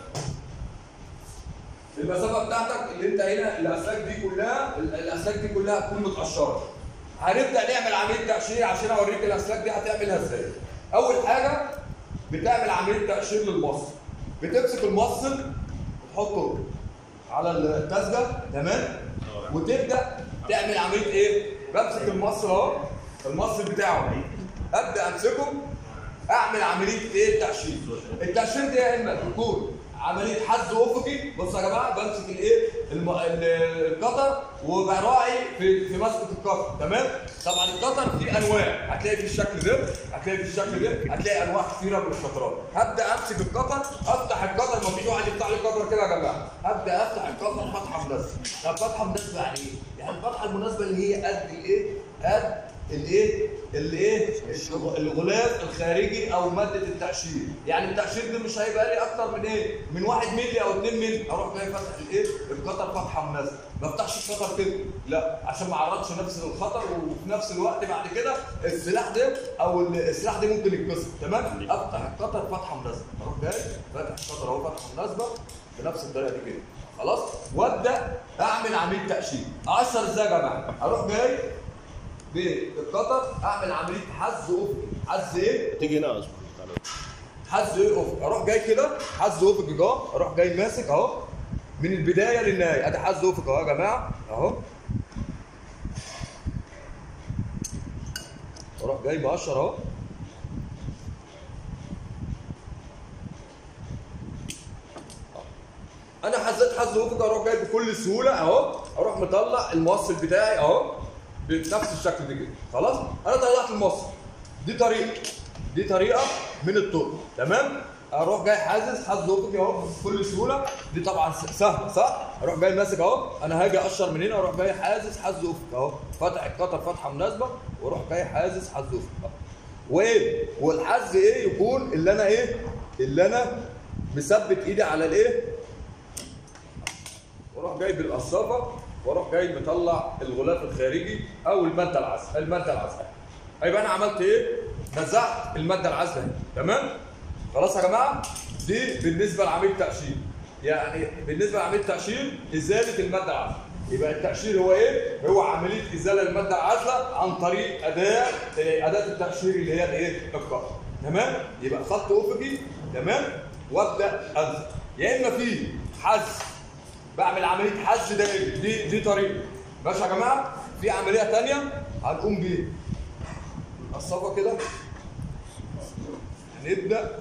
المسافه بتاعتك اللي انت هنا الاسلاك دي كلها ال- الاسلاك دي كلها هتكون متقشره هنبدا نعمل عمليه تقشير عشان اوريك الاسلاك دي هتعملها ازاي اول حاجه بتعمل عمليه تقشير للمصل بتمسك المصل وتحطه على التسجه تمام وتبدا تعمل عمليه ايه بمسك المصل اهو المصل بتاعه ابدا امسكه اعمل عمليه ايه التقشير التقشير دي يا اما تكون عمليه حز افقي بصوا يا جماعه بمسك الايه الم... ال- القطر وبراعي في في مسكه القطر تمام طبعا القطر فيه انواع هتلاقي في الشكل ده هتلاقي في الشكل ده هتلاقي انواع كثيره من القطرات هبدا امسك القطر افتح القطر ما فيش واحد يفتح لي القطر كده يا جماعه هبدا افتح القطر فتحه مناسبه طب فتحه مناسبه يعني ايه؟ يعني الفتحه المناسبه اللي هي قد الايه؟ قد الايه الايه الشغ- الغلاف الخارجي او ماده التقشير يعني التقشير ده مش هيبقى لي اكتر من ايه من 1 مللي او 2 مللي اروح جاي فاتح الايه القطر فتحه مناسبه ما افتحش القطر كده لا عشان ما اعرضش نفسي للخطر وفي نفس الوقت بعد كده السلاح ده او ال- السلاح ده ممكن يتكسر تمام افتح القطر فتحه مناسبه اروح جاي فاتح القطر اهو فتحه مناسبه بنفس الطريقه دي كده خلاص وابدا اعمل عمليه تقشير اقشر ازاي يا جماعه اروح جاي بالقطر اعمل عمليه حز افقي حز ايه تيجي هنا اصبر حز ايه افقي اروح جاي كده حز افقي اهو اروح جاي ماسك اهو من البدايه للنهايه ادي حز افقي اهو يا جماعه اهو اروح جاي مقشر اهو انا حزيت حز افقي اروح جاي بكل سهوله اهو اروح مطلع الموصل بتاعي اهو بنفس الشكل ده كده خلاص انا طلعت الموصل دي طريقه دي طريقه من الطرق تمام اروح جاي حازز حز افقي اهو بكل سهوله دي طبعا س- سهله صح اروح جاي ماسك اهو انا هاجي اقشر من هنا اروح جاي حازز حز افقي اهو فاتح القطر فتحه مناسبه واروح جاي حازز حز افقي أهو. وايه والحز ايه يكون اللي انا ايه اللي انا مثبت ايدي على الايه واروح جاي بالقصافه واروح جاي مطلع الغلاف الخارجي او الماده العازله الماده العازله هيبقى انا عملت ايه نزعت الماده العازله اهي تمام خلاص يا جماعه دي بالنسبه لعمليه التقشير يعني بالنسبه لعمليه التقشير ازاله الماده العازله يبقى التقشير هو ايه هو عمليه ازاله الماده العازله عن طريق اداه إيه؟ اداه التقشير اللي هي الايه القطر تمام يبقى خط افقي تمام وابدا انزل يا اما في حذف بعمل عمليه حز دائري دي دي طريقه ماشي يا جماعه في عمليه ثانيه هنقوم بيها الصفه كده هنبدا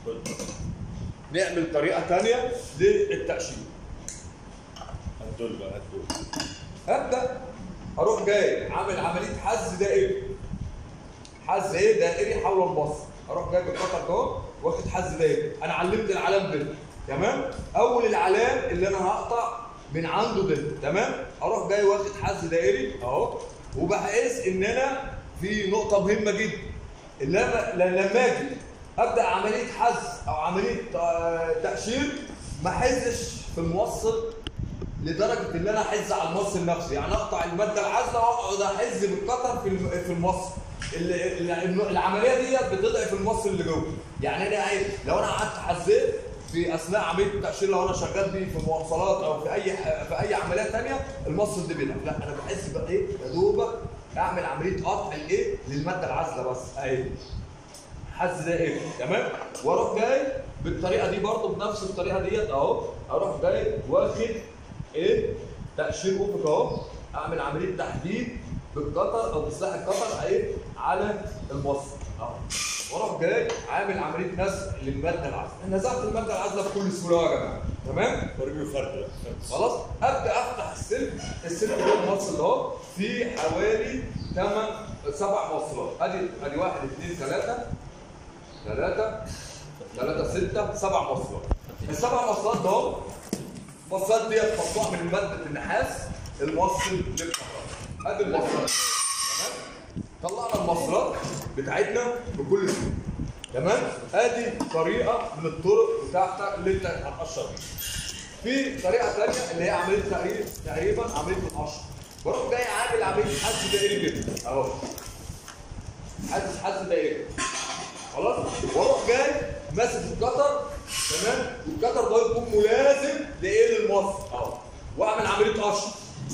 نعمل طريقه ثانيه للتقشير هدول بقى هدول هبدا اروح جاي عامل عمليه حز دائري حز ايه دائري حول البصر اروح جاي بالقطر ده واخد حز دائري انا علمت العلام ده تمام اول العلام اللي انا هقطع من عنده ده تمام اروح جاي واخد حز دائري اهو وبحيث ان انا في نقطه مهمه جدا اللي انا لما اجي ابدا عمليه حز او عمليه آه، تقشير ما احزش في الموصل لدرجه ان انا احز على الموصل نفسه يعني اقطع الماده العازله واقعد احز بالقطر في الم- في الموصل ال- ال- العمليه ديت بتضعف الموصل اللي جوه يعني انا عايز لو انا قعدت حزيت في اثناء عمليه التقشير لو انا شغال بيه في مواصلات او في اي ح- في اي عمليه ثانيه الموصل ده بيضعف لا انا بحس بقى ايه يا دوبك اعمل عمليه قطع الايه للماده العازله بس اهي حز دائري تمام واروح جاي بالطريقه دي برضه بنفس الطريقه ديت اهو اروح جاي واخد ايه تقشير افق اهو اعمل عمليه تحديد بالقطر او بسلاح القطر ايه على الموصل اهو واروح جاي عامل عمليه نزع للماده العازله نزعت الماده العازله بكل سهوله يا جماعه تمام وريني فرد بقى خلاص ابدا افتح السلك السلك ده الموصل اهو في حوالي 8 سبع موصلات ادي ادي 1 2 3 3 3 6 سبع موصلات السبع موصلات ده اهو الموصلات ديت مصنوعه من ماده النحاس الموصل للكهرباء ادي الموصلات تمام طلعنا الموصلات بتاعتنا بكل سهوله تمام ادي طريقه من الطرق بتاعتك اللي انت هتقشر بيها في طريقه ثانيه اللي هي عمليه تقريبا تقريبا عمليه القشر بروح جاي عامل عمليه حز دائري كده اهو حز حز دائري خلاص واروح جاي ماسك القطر تمام والقطر ده يكون ملازم لايه للمص اهو واعمل عمليه قشر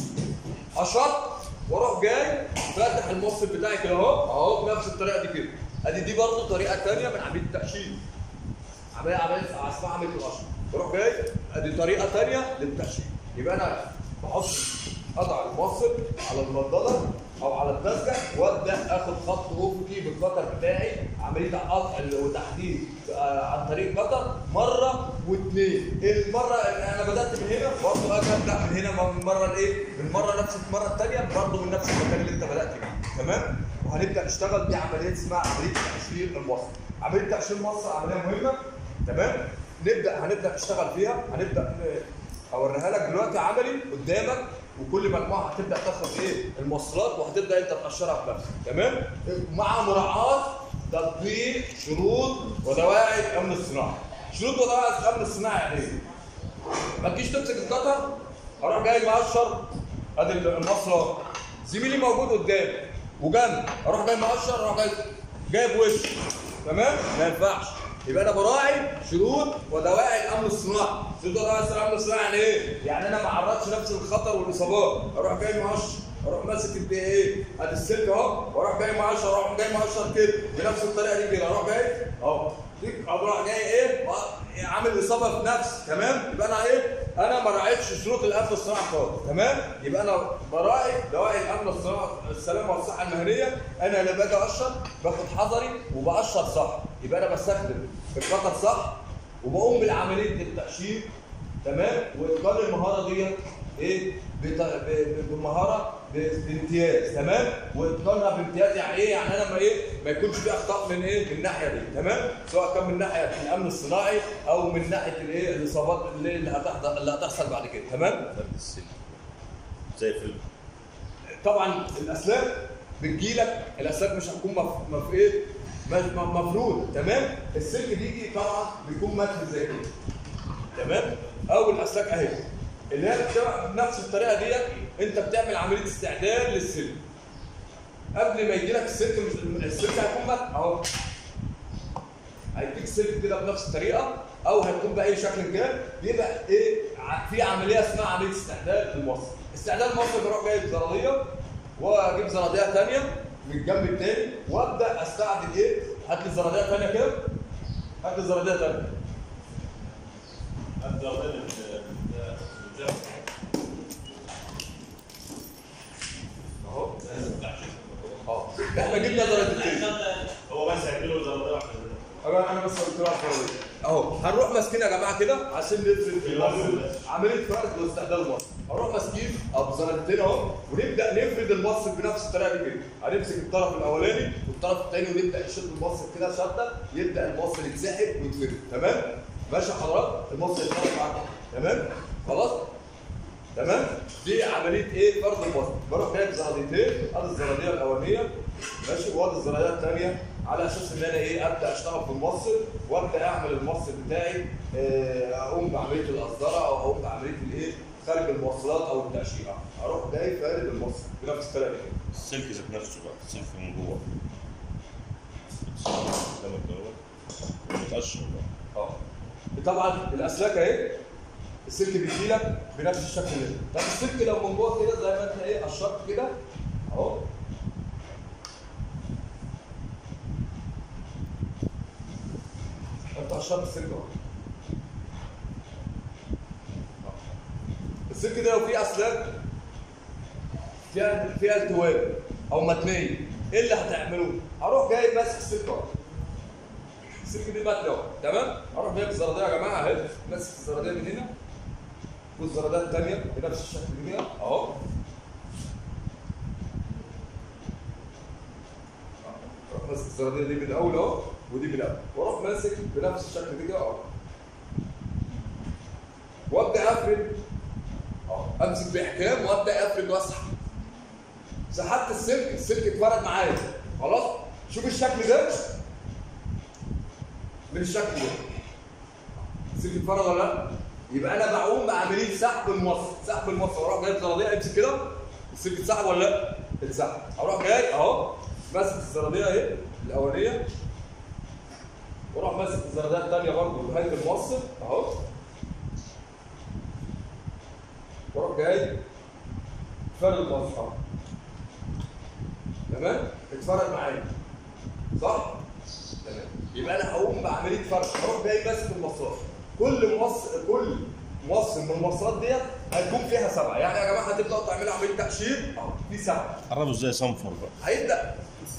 قشرت واروح جاي فاتح المص بتاعي كده اهو اهو بنفس الطريقه دي كده ادي دي برضه طريقه ثانيه من عمليه التقشير عمليه عمليه اسمها عمليه القشر بروح جاي ادي طريقه ثانيه للتقشير يبقى انا بحط اضع الموصل على المنضده او على الدسكه وابدا اخد خط افقي بالقطر بتاعي عمليه قطع وتحديد آه، عن طريق قطر مره واثنين المره اللي انا بدات من هنا برضه اجي ابدا من هنا من المره الايه من المره نفس المره الثانيه برضه من نفس المكان اللي انت بدات فيه تمام وهنبدا نشتغل دي عمليه اسمها عمليه تقشير الموصل عمليه تقشير الموصل عمليه مهمه تمام نبدا هنبدا نشتغل فيها هنبدا ن- اوريها لك دلوقتي عملي قدامك وكل مجموعه هتبدا تاخد ايه المواصلات وهتبدا انت تقشرها بنفسك تمام مع مراعاه تطبيق شروط ودواعي الامن الصناعي شروط ودواعي الامن الصناعي يعني ايه؟ ما تجيش تمسك القطر اروح جاي مقشر ادي المصر زميلي موجود قدامي وجنبي اروح جاي مقشر اروح جاي جايب وش تمام ما ينفعش يبقى انا براعي شروط ودواعي الامن الصناعي شروط ودواعي الامن الصناعي يعني ايه يعني انا ما اعرضش نفسي للخطر والاصابات اروح جاي مقشر اروح ماسك ال- ايه ادي السلك اهو واروح جاي مقشر اروح جاي مقشر كده بنفس الطريقه دي كده اروح جاي اهو دي اروح جاي ايه عامل اصابه في نفسي تمام يبقى انا ايه انا ما راعيتش شروط الامن الصناعي خالص تمام يبقى انا براعي دواعي الامن الصناعي السلامه والصحه المهنيه انا لما باجي اقشر باخد حذري وبقشر صح يبقى انا بستخدم القطر صح وبقوم بالعمليه التقشير تمام واتقان المهاره ديت ايه بط- ب- ب- بمهاره ب- بامتياز تمام واتقانها بامتياز يعني ايه يعني انا ما ايه ما يكونش في اخطاء من ايه من الناحيه دي تمام سواء كان من ناحيه الامن الصناعي او من ناحيه الايه الاصابات اللي اللي هتحصل اللي هتحصل بعد كده تمام فرد السلك زي الفيلم طبعا الاسلاك بتجيلك الاسلاك مش هتكون مف... مف... ايه م- م- مفروض تمام السلك بيجي طبعا بيكون متر زي كده تمام او الاسلاك اهي اللي هي بتبقى بنفس الطريقه ديت انت بتعمل عمليه استعداد للسلك قبل ما يجي لك السلك مش السلك هيكون متر اهو هيديك سلك كده بنفس الطريقه او هيكون باي شكل كده بيبقى ايه ع- في عمليه اسمها عمليه استعداد للمصل استعداد المصل بروح جايب زراديه واجيب زراديه ثانيه من الجنب الثاني وابدا استعدل ايه هات لي زراديه ثانيه كده هات لي زراديه ثانيه اهو اه احنا جبنا زراديتين هو بس هيعملوا زرادة واحدة انا انا بس قلت لها فرضيه اهو هنروح ماسكين يا جماعه كده عشان نفرد المصل عمليه فرد واستعداد المصل هنروح ماسكين ابو زرادتين اهو ونبدا نفرد المصل بنفس الطريقه دي كده هنمسك الطرف الاولاني والطرف الثاني ونبدا نشد المصل كده شده يبدا المصل يتسحب ويتفرد تمام ماشي حضرتك المصل يتفرد معاك تمام خلاص تمام دي عمليه ايه فرد المصل بروح جايب زراديتين ادي الزراديه الاولانيه ماشي وادي الزراديه الثانيه على اساس ان انا ايه ابدا اشتغل في المصل وابدا اعمل المصل بتاعي آه، اقوم بعمليه الاصدره او اقوم بعمليه الايه خارج الموصلات او التاشيره اروح جاي فارد المصل بنفس الطريقه كده السلك ذات نفسه بقى السلك من جوه قدامك دوت متقشر بقى اه طبعا الاسلاك اهي السلك بيجيلك بنفس الشكل ده طب السلك لو من جوه كده زي ما انت ايه قشرت كده اهو انت قشرت السلك اهو السلك ده لو فيه اسلاك فيها فيها التواء او متنيه ايه اللي هتعملوه؟ هروح جاي ماسك السلك اهو السلك دي متن اهو تمام اروح جايب الزراديه يا جماعه اهي ماسك الزراديه من هنا والزراديه الثانيه بنفس الشكل كده اهو اروح ماسك الزراديه دي من الاول اهو ودي من الاول واروح ماسك بنفس الشكل كده اهو وابدا افرد اهو امسك باحكام وابدا افرد واسحب سحبت السلك السلك اتفرد معايا خلاص شوف الشكل ده من الشكل ده السلك اتفرد ولا لا يبقى انا بعوم بعمليه سحب المصل سحب المصل اروح جايب زراديه امسك كده السلك اتسحب ولا لا؟ اتسحب اروح جاي اهو ماسك الزراديه اهي الاولانيه واروح ماسك الزراديه الثانيه برضه لغايه الموصل اهو واروح جاي فرد الموصل اهو تمام؟ اتفرد معايا صح؟ تمام يبقى انا هقوم بعمليه فرد اروح جاي ماسك المصاص كل موصل كل موصل من الموصلات ديت هيكون فيها سبعه يعني يا جماعه هتبداوا تعملوا عمليه تقشير اهو في سبعه قربوا ازاي صنفر بقى هيبدا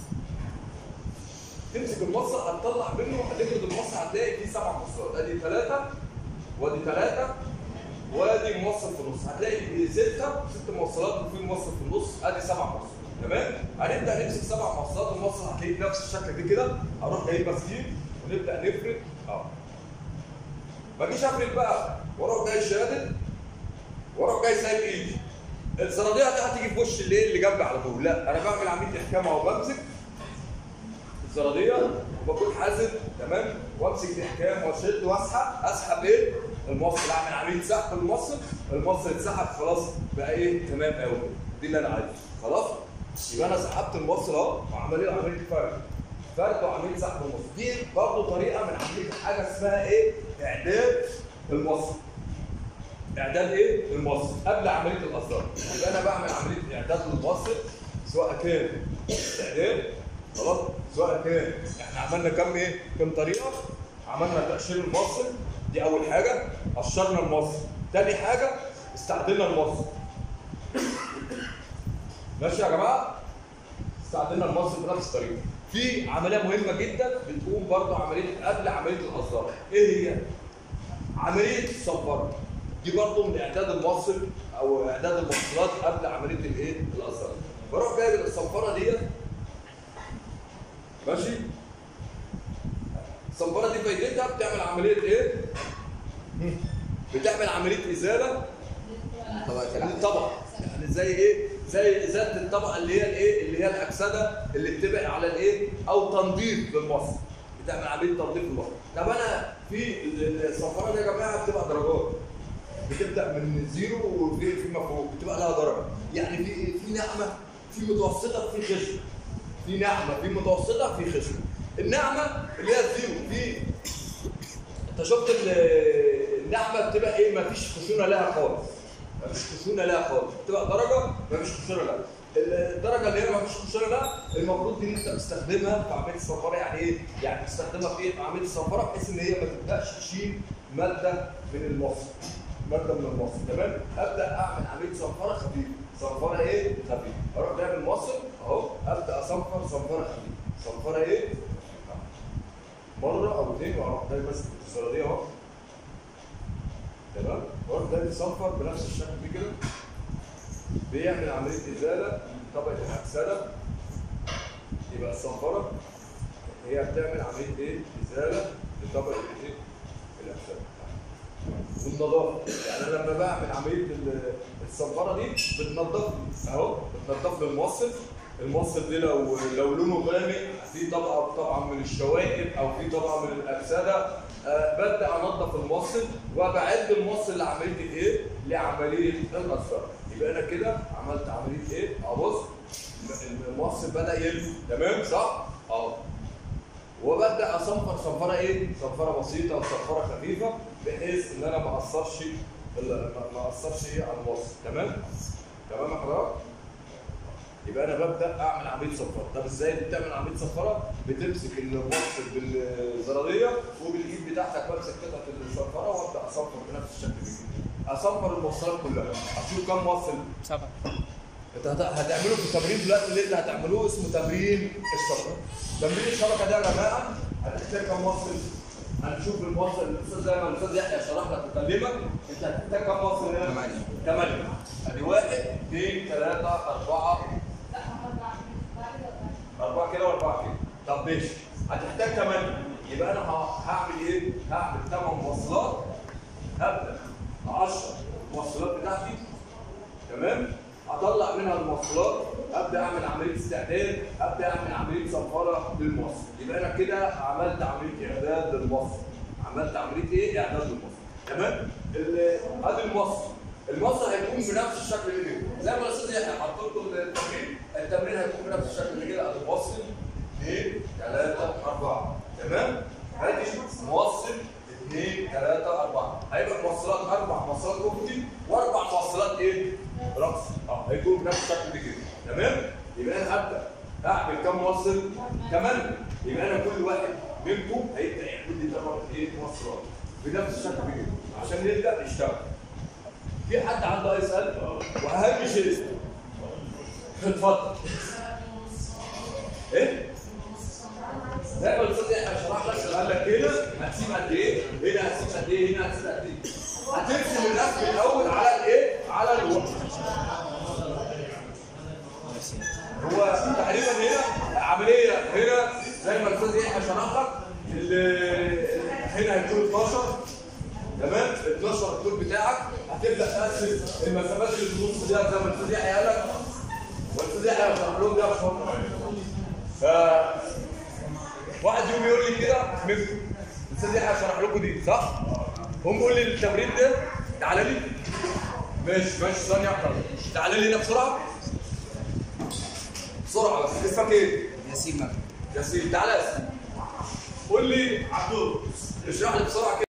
تمسك المصل هتطلع منه هتفرد المصل هتلاقي فيه سبع مصلات ادي ثلاثه وادي ثلاثه وادي موصل في النص هتلاقي سته ست موصلات وفي موصل في النص ادي سبع موصلات تمام هنبدا نمسك سبع موصلات الموصل هتلاقيه بنفس الشكل دي كده هروح جايب ماسكين ونبدا نفرد اهو ما اجيش افرد بقى واروح جاي شادد واروح جاي سايب ايدي الزراديه دي هتيجي في وش الايه اللي جنبي على طول لا انا بعمل عمليه احكام اهو بمسك الزراديه وبكون حازم تمام وامسك الاحكام واشد واسحب اسحب ايه الموصل اعمل عمليه سحب الموصل الموصل اتسحب خلاص بقى ايه تمام قوي دي اللي انا عايزه خلاص يبقى انا سحبت الموصل اهو وعمليه عمليه فرد فرد وعمليه سحب الموصل دي برضه طريقه من عمليه حاجه اسمها ايه اعداد الموصل اعداد ايه الموصل قبل عمليه الاصدار يبقى انا بعمل عمليه اعداد الموصل سواء كان استعداد خلاص سواء كان احنا عملنا كم ايه كم طريقه عملنا تقشير الموصل دي اول حاجه قشرنا الموصل تاني حاجه استعدلنا الموصل ماشي يا جماعه استعدلنا الموصل بنفس الطريقه في عمليه مهمه جدا بتقوم برضه عمليه قبل عمليه الاصدار ايه هي عمليه الصفاره دي برضه من اعداد الموصل او اعداد الموصلات قبل عمليه الايه الاصدار بروح جايب الصفاره ديت ماشي الصنفره دي فايدتها بتعمل عمليه ايه بتعمل عمليه ازاله للطبق يعني زي ايه زي ازاله الطبقه اللي هي الايه اللي هي الاكسده اللي بتبقى على الايه او تنظيف للمصل بتعمل عمليه تنظيف للمصل طب انا في الصنفره دي يا جماعه بتبقى درجات بتبدا من زيرو وفي فيما فوق بتبقى لها درجه يعني في إيه؟ في ناعمه في متوسطه في خشن في ناعمه في متوسطه في خشن الناعمه اللي هي الزيرو في انت شفت ال- الناعمه بتبقى ايه ما فيش خشونه لها خالص ما فيش خشونه لها خالص بتبقى درجه ما فيش خشونه لها الدرجه اللي هي ما فيش خشونه لها المفروض ان انت بتستخدمها في عمليه الصفاره يعني ايه؟ يعني بتستخدمها في ايه؟ في عمليه الصفاره بحيث ان هي ما تبداش تشيل ماده من المصل ماده من المصل تمام؟ ابدا اعمل عمليه صنفره خفيفه صنفره ايه؟ خفيفه اروح جايب المصل اهو ابدا اصنفر صنفره خفيفه صنفره ايه؟ مره او اثنين واروح جاي ماسك الصيدليه اهو تمام واروح جاي مصنفر بنفس الشكل دي كده بيعمل عمليه ازاله طبقه الاكسده يبقى الصنفره هي بتعمل عمليه ايه؟ ازاله لطبقه الايه؟ الاكسده والنظافه يعني انا لما بعمل عمليه ال- الصنفره دي بتنضف لي اهو بتنضف لي الموصل الموصل ده لو لو لونه غامق في طبقه طبعا من الشوائب او في طبقه من الاكسده آه ببدا انضف الموصل وبعد الموصل لعمليه الايه؟ لعمليه الاصفار يبقى انا كده عملت عمليه ايه؟ ابص الموصل بدا يلف تمام صح؟ اه وببدا اصنفر صنفره ايه؟ صنفره بسيطه وصنفره خفيفه بحيث ان انا ما اقصرش ال- ما ما اقصرش ايه على الوصف تمام؟ تمام يا حضرتك؟ يبقى انا ببدا اعمل عمليه صفاره، طب ازاي بتعمل عمليه صفاره؟ بتمسك الموصل بالزراديه وبالايد بتاعتك بمسك قطعه الصفاره وابدا اصفر بنفس الشكل كده. اصفر الموصلات كلها، اشوف كم موصل سبعة انت هت- هتعملوا في التمرين دلوقتي اللي انت هتعملوه اسمه تمرين الشبكه. تمرين الشبكه ده يا جماعه هتحتاج كم موصل؟ هنشوف الموصل الاستاذ زي ما الاستاذ يحيى شرح لك وكلمك انت هتحتاج كم موصل هنا؟ ثمانية ثمانية ادي واحد اثنين ثلاثة أربعة أربعة كده وأربعة كده طب ماشي هتحتاج ثمانية يبقى أنا ه- هعمل إيه؟ هعمل ثمان موصلات هبدأ 10 الموصلات بتاعتي تمام اطلع منها الموصلات ابدا اعمل عمليه استعداد ابدا اعمل عمليه صنفره للموصل يبقى انا كده عملت عمليه اعداد للموصل عملت عمليه ايه اعداد للموصل تمام ال- ادي المصل المصل هيكون بنفس الشكل اللي كده زي ما الاستاذ يحيى حط لكم التمرين التمرين هيكون بنفس الشكل اللي كده ادي موصل 2 3 4 تمام ادي موصل 2 3 4 هيبقى موصلات اربع موصلات افقي واربع موصلات ايه؟ رأس اه هيكون بنفس الشكل ده كده تمام؟ يبقى انا هبدا اعمل كام موصل؟ 8 يبقى انا كل واحد منكم هيبدا يعمل لي 8 ايه موصلات بنفس الشكل ده كده عشان نبدا نشتغل في حد عنده اي سؤال؟ واهم شيء اتفضل ايه؟ زي ما الاستاذ يحيى شرح لك قال لك هنا هتسيب قد ايه؟ هنا هتسيب قد ايه؟ هنا هتسيب قد ايه؟ هترسم الرسم الاول على الايه؟ على الورق. هو تقريبا هنا عمليه هنا زي ما الاستاذ يحيى شرح لك ال- هنا هيكون 12 تمام 12 الطول بتاعك هتبدا تقسم المسافات اللي في النص دي زي ما الاستاذ يحيى قال لك والاستاذ يحيى شرح لهم ده مش هم ف واحد يوم يقول لي كده منكم الاستاذ يحيى شرح لكم دي صح؟ هم قول لي التمرين ده تعالى لي ماشي ماشي ثانية واحدة تعالى لي هنا بسرعة بسرعة بس اسمك ايه؟ ياسين مجدي ياسين تعالى يا ياسين قول لي عبدول اشرح لي بسرعة كده